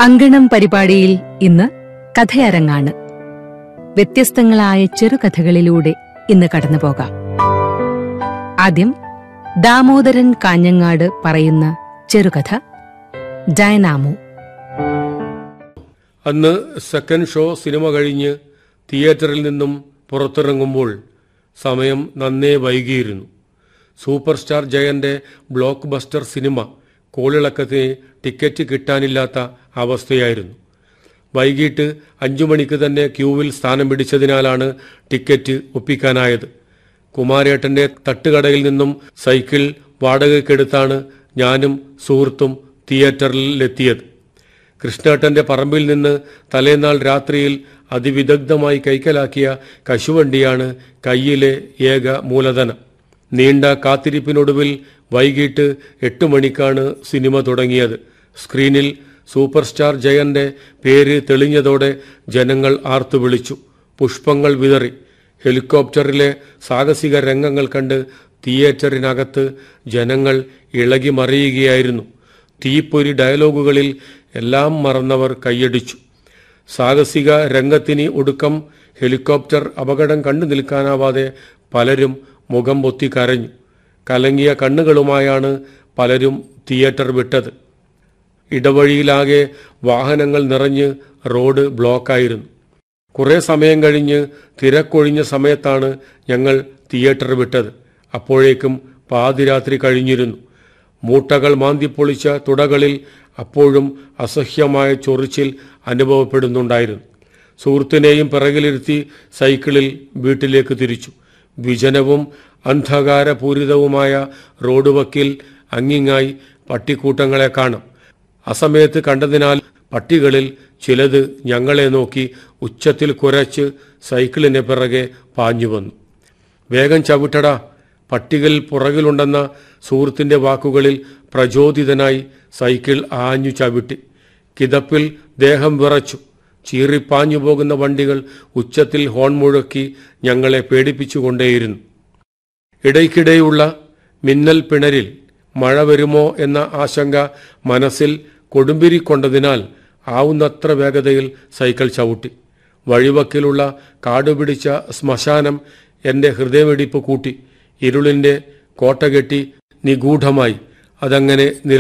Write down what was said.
അങ്കണം പരിപാടിയിൽ ഇന്ന് കഥയരങ്ങാണ് വ്യത്യസ്തങ്ങളായ ചെറുകഥകളിലൂടെ ഇന്ന് കടന്നുപോകാം ആദ്യം ദാമോദരൻ കാഞ്ഞങ്ങാട് പറയുന്ന ചെറുകഥ ഡയനാമോ അന്ന് സെക്കൻഡ് ഷോ സിനിമ കഴിഞ്ഞ് തിയേറ്ററിൽ നിന്നും പുറത്തിറങ്ങുമ്പോൾ സമയം നന്നേ വൈകിയിരുന്നു സൂപ്പർ സ്റ്റാർ ജയന്റെ ബ്ലോക്ക് ബസ്റ്റർ സിനിമ കോളിളക്കത്തിന് ടിക്കറ്റ് കിട്ടാനില്ലാത്ത അവസ്ഥയായിരുന്നു വൈകിട്ട് അഞ്ചു മണിക്ക് തന്നെ ക്യൂവിൽ സ്ഥാനം പിടിച്ചതിനാലാണ് ടിക്കറ്റ് ഒപ്പിക്കാനായത് കുമാരേട്ടന്റെ തട്ടുകടയിൽ നിന്നും സൈക്കിൾ വാടകയ്ക്കെടുത്താണ് ഞാനും സുഹൃത്തും തിയേറ്ററിലെത്തിയത് കൃഷ്ണേട്ടന്റെ പറമ്പിൽ നിന്ന് തലേനാൾ രാത്രിയിൽ അതിവിദഗ്ധമായി കൈക്കലാക്കിയ കശുവണ്ടിയാണ് കയ്യിലെ ഏക മൂലധനം നീണ്ട കാത്തിരിപ്പിനൊടുവിൽ വൈകിട്ട് എട്ട് മണിക്കാണ് സിനിമ തുടങ്ങിയത് സ്ക്രീനിൽ സൂപ്പർ സ്റ്റാർ ജയന്റെ പേര് തെളിഞ്ഞതോടെ ജനങ്ങൾ ആർത്തു വിളിച്ചു പുഷ്പങ്ങൾ വിതറി ഹെലികോപ്റ്ററിലെ സാഹസിക രംഗങ്ങൾ കണ്ട് തിയേറ്ററിനകത്ത് ജനങ്ങൾ ഇളകി മറിയുകയായിരുന്നു തീപ്പൊരി ഡയലോഗുകളിൽ എല്ലാം മറന്നവർ കൈയടിച്ചു സാഹസിക രംഗത്തിന് ഒടുക്കം ഹെലികോപ്റ്റർ അപകടം കണ്ടു നിൽക്കാനാവാതെ പലരും മുഖം പൊത്തി കരഞ്ഞു കലങ്ങിയ കണ്ണുകളുമായാണ് പലരും തിയേറ്റർ വിട്ടത് ഇടവഴിയിലാകെ വാഹനങ്ങൾ നിറഞ്ഞ് റോഡ് ബ്ലോക്കായിരുന്നു കുറെ സമയം കഴിഞ്ഞ് തിരക്കൊഴിഞ്ഞ സമയത്താണ് ഞങ്ങൾ തിയേറ്റർ വിട്ടത് അപ്പോഴേക്കും പാതിരാത്രി കഴിഞ്ഞിരുന്നു മൂട്ടകൾ മാന്തിപ്പൊളിച്ച തുടകളിൽ അപ്പോഴും അസഹ്യമായ ചൊറിച്ചിൽ അനുഭവപ്പെടുന്നുണ്ടായിരുന്നു സുഹൃത്തിനെയും പിറകിലിരുത്തി സൈക്കിളിൽ വീട്ടിലേക്ക് തിരിച്ചു വിജനവും അന്ധകാരപൂരിതവുമായ റോഡ് വക്കിൽ അങ്ങിങ്ങായി പട്ടിക്കൂട്ടങ്ങളെ കാണാം അസമയത്ത് കണ്ടതിനാൽ പട്ടികളിൽ ചിലത് ഞങ്ങളെ നോക്കി ഉച്ചത്തിൽ കുരച്ച് സൈക്കിളിന് പിറകെ പാഞ്ഞു വന്നു വേഗം ചവിട്ടടാ പട്ടികൾ പുറകിലുണ്ടെന്ന സുഹൃത്തിന്റെ വാക്കുകളിൽ പ്രചോദിതനായി സൈക്കിൾ ആഞ്ഞു ചവിട്ടി കിതപ്പിൽ ദേഹം വിറച്ചു ചീറിപ്പാഞ്ഞു പോകുന്ന വണ്ടികൾ ഉച്ചത്തിൽ ഹോൺ മുഴക്കി ഞങ്ങളെ പേടിപ്പിച്ചുകൊണ്ടേയിരുന്നു ഇടയ്ക്കിടെയുള്ള മിന്നൽ പിണരിൽ മഴ വരുമോ എന്ന ആശങ്ക മനസ്സിൽ കൊടുമ്പിരിക്കൊണ്ടതിനാൽ ആവുന്നത്ര വേഗതയിൽ സൈക്കിൾ ചവിട്ടി വഴിവക്കിലുള്ള കാടുപിടിച്ച ശ്മശാനം എന്റെ ഹൃദയമിടിപ്പ് കൂട്ടി ഇരുളിന്റെ കോട്ട കെട്ടി നിഗൂഢമായി അതങ്ങനെ നില